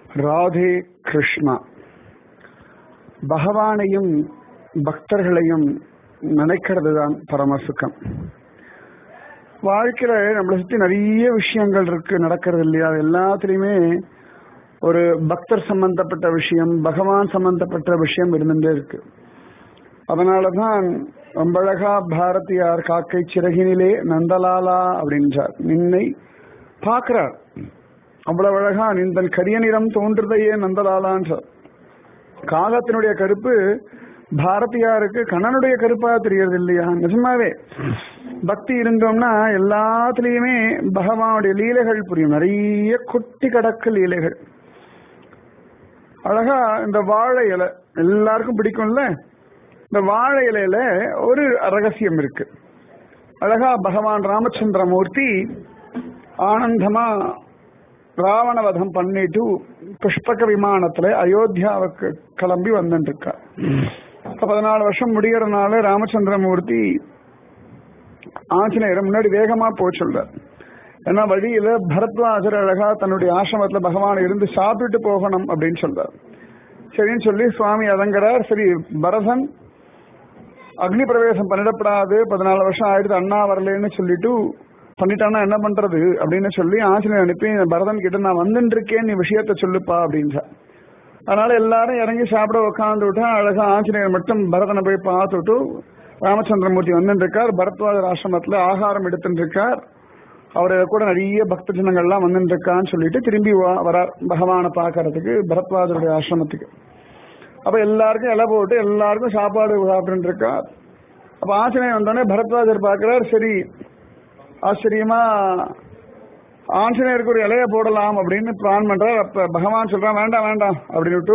ராதே கிருஷ்ணா பகவானையும் பக்தர்களையும் நினைக்கிறது தான் பரமசுகம் வாழ்க்கையில நம்மளை சுத்தி நிறைய விஷயங்கள் இருக்கு நடக்கிறது இல்லையா அது எல்லாத்துலயுமே ஒரு பக்தர் சம்பந்தப்பட்ட விஷயம் பகவான் சம்பந்தப்பட்ட விஷயம் இருந்துட்டே இருக்கு அதனாலதான் ரொம்ப அழகா பாரதியார் காக்கை சிறகினிலே நந்தலாலா அப்படின்றார் நின்னை பார்க்கிறார் அவ்வளவு அழகா நிந்தன் கரிய நிறம் தோன்றுதையே நந்தலாலான்றார் காகத்தினுடைய கருப்பு பாரதியாருக்கு கண்ணனுடைய கருப்பா தெரியறது இல்லையா நிஜமாவே பக்தி இருந்தோம்னா எல்லாத்துலயுமே பகவானுடைய லீலைகள் புரியும் நிறைய கொட்டி கடக்கு லீலைகள் அழகா இந்த வாழை இலை எல்லாருக்கும் பிடிக்கும்ல இந்த வாழை இலையில ஒரு ரகசியம் இருக்கு அழகா பகவான் ராமச்சந்திரமூர்த்தி ஆனந்தமா ராவணவதம் பண்ணிட்டு புஷ்பக விமானத்துல அயோத்தியாவுக்கு கிளம்பி வந்துட்டு இருக்கா பதினாலு வருஷம் முடியறதுனால ராமச்சந்திரமூர்த்தி ஆஞ்சநேயர் முன்னாடி வேகமா போக சொல்றார் ஏன்னா வழியில பரத்வாஜர் அழகா தன்னுடைய ஆசிரமத்துல பகவான் இருந்து சாப்பிட்டுட்டு போகணும் அப்படின்னு சொல்றார் சரின்னு சொல்லி சுவாமி அதங்கிறார் சரி பரதன் அக்னி பிரவேசம் பண்ணிடப்படாது பதினாலு வருஷம் ஆயிடுது அண்ணா வரலன்னு சொல்லிட்டு பண்ணிட்டானா என்ன பண்றது அப்படின்னு சொல்லி ஆசிரியர் அனுப்பி பரதன் கிட்ட நான் வந்துட்டு இருக்கேன் நீ விஷயத்த சொல்லுப்பா அப்படின்றா அதனால எல்லாரும் இறங்கி சாப்பிட உட்காந்து விட்டா அழகா ஆஞ்சநேயர் மட்டும் பரதனை போய் பார்த்துட்டு ராமச்சந்திரமூர்த்தி வந்துட்டு இருக்கார் பரத்வாஜர் ஆசிரமத்துல ஆகாரம் எடுத்துட்டு இருக்கார் அவர் கூட நிறைய பக்த ஜனங்கள்லாம் வந்துட்டு இருக்கான்னு சொல்லிட்டு திரும்பி வரார் பகவானை பார்க்கறதுக்கு பரத்வாஜருடைய ஆசிரமத்துக்கு அப்ப எல்லாருக்கும் இலை போட்டு எல்லாருக்கும் சாப்பாடு சாப்பிட்டு இருக்கார் அப்ப ஆஞ்சநேயர் வந்தோடனே பரத்வாஜர் பார்க்கிறார் சரி ஆச்சரியமா ஆஞ்சநேயருக்கு ஒரு இலைய போடலாம் அப்படின்னு பிளான் பண்றார் அப்ப பகவான் சொல்றான் வேண்டாம் வேண்டாம் அப்படின்னுட்டு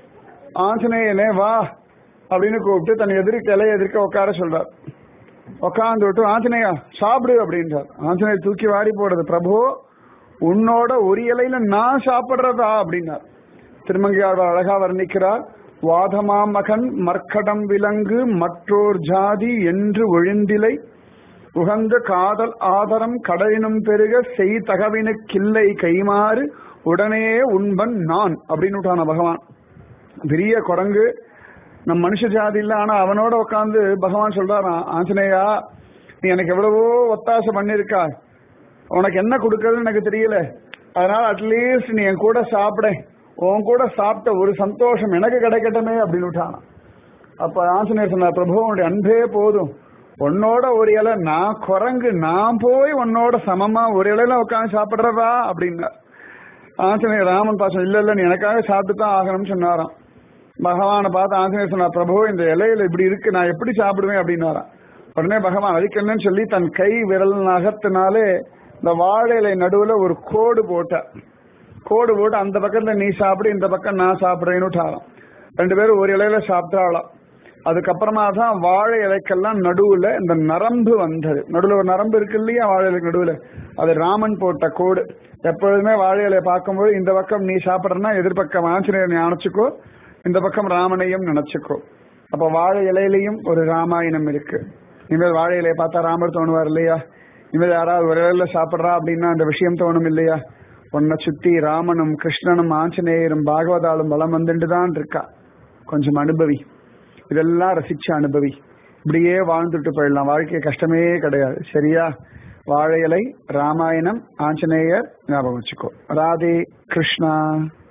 ஆஞ்சநேயனே வா அப்படின்னு கூப்பிட்டு தன் எதிர்க்க இலைய எதிர்க்க உட்கார சொல்றார் உட்காந்து விட்டு ஆஞ்சநேயா சாப்பிடு அப்படின்றார் ஆஞ்சநேயர் தூக்கி வாரி போடுறது பிரபு உன்னோட ஒரு இலையில நான் சாப்பிடுறதா அப்படின்னார் திருமங்கையாளர் அழகா வர்ணிக்கிறார் வாதமா மகன் மர்க்கடம் விலங்கு மற்றோர் ஜாதி என்று ஒழிந்திலை உகந்த காதல் ஆதரம் கடலினும் பெருக செய் தகவினு கில்லை கைமாறு உடனே உண்பன் நான் அப்படின்னு விட்டான பகவான் பெரிய குரங்கு நம் மனுஷ ஜாதி இல்ல ஆனா அவனோட உட்காந்து பகவான் சொல்றாராம் ஆஞ்சநேயா நீ எனக்கு எவ்வளவோ ஒத்தாசை பண்ணிருக்கா உனக்கு என்ன கொடுக்கறதுன்னு எனக்கு தெரியல அதனால அட்லீஸ்ட் நீ என் கூட சாப்பிட உன் கூட சாப்பிட்ட ஒரு சந்தோஷம் எனக்கு கிடைக்கட்டுமே அப்படின்னு விட்டான் அப்ப ஆஞ்சநேயர் சொன்னார் பிரபு உன்னுடைய அன்பே போதும் உன்னோட ஒரு இலை நான் குரங்கு நான் போய் உன்னோட சமமா ஒரு இலையில உட்காந்து சாப்பிடுறதா அப்படின்னா ஆஞ்சநேயர் ராமன் பாசம் இல்ல இல்ல நீ எனக்காக சாப்பிட்டு தான் ஆகணும்னு சொன்னாராம் பகவானை பார்த்து ஆஞ்சநேயர் சொன்னார் பிரபு இந்த இலையில இப்படி இருக்கு நான் எப்படி சாப்பிடுவேன் அப்படின்னாராம் உடனே பகவான் அதுக்கு என்னன்னு சொல்லி தன் கை விரல் நகத்தினாலே இந்த வாழை இலை நடுவுல ஒரு கோடு போட்டார் கோடு போட்டு அந்த பக்கத்துல நீ சாப்பிடு இந்த பக்கம் நான் சாப்பிடுறேன்னு ரெண்டு பேரும் ஒரு இலையில சாப்பிட்டாலாம் அதுக்கப்புறமா தான் வாழை இலைக்கெல்லாம் நடுவுல இந்த நரம்பு வந்தது நடுவுல ஒரு நரம்பு இருக்கு இல்லையா வாழை இலைக்கு நடுவுல அது ராமன் போட்ட கோடு எப்பொழுதுமே வாழை இலையை பார்க்கும்போது இந்த பக்கம் நீ சாப்பிட்றனா எதிர்பக்கம் ஆஞ்சநேயர் நீ அணைச்சுக்கோ இந்த பக்கம் ராமனையும் நினைச்சுக்கோ அப்ப வாழை இலையிலையும் ஒரு ராமாயணம் இருக்கு இனிமேல் வாழை இலையை பார்த்தா ராமர் தோணுவார் இல்லையா இனிமேல் யாராவது ஒரு இலையில சாப்பிட்றா அப்படின்னா அந்த விஷயம் தோணும் இல்லையா உன்னை சுத்தி ராமனும் கிருஷ்ணனும் ஆஞ்சநேயரும் பாகவதாலும் பலம் வந்துட்டு தான் இருக்கா கொஞ்சம் அனுபவி இதெல்லாம் ரசிச்சு அனுபவி இப்படியே வாழ்ந்துட்டு போயிடலாம் வாழ்க்கை கஷ்டமே கிடையாது சரியா வாழை இலை ராமாயணம் ஆஞ்சநேயர் ஞாபகம் வச்சுக்கோ ராதே கிருஷ்ணா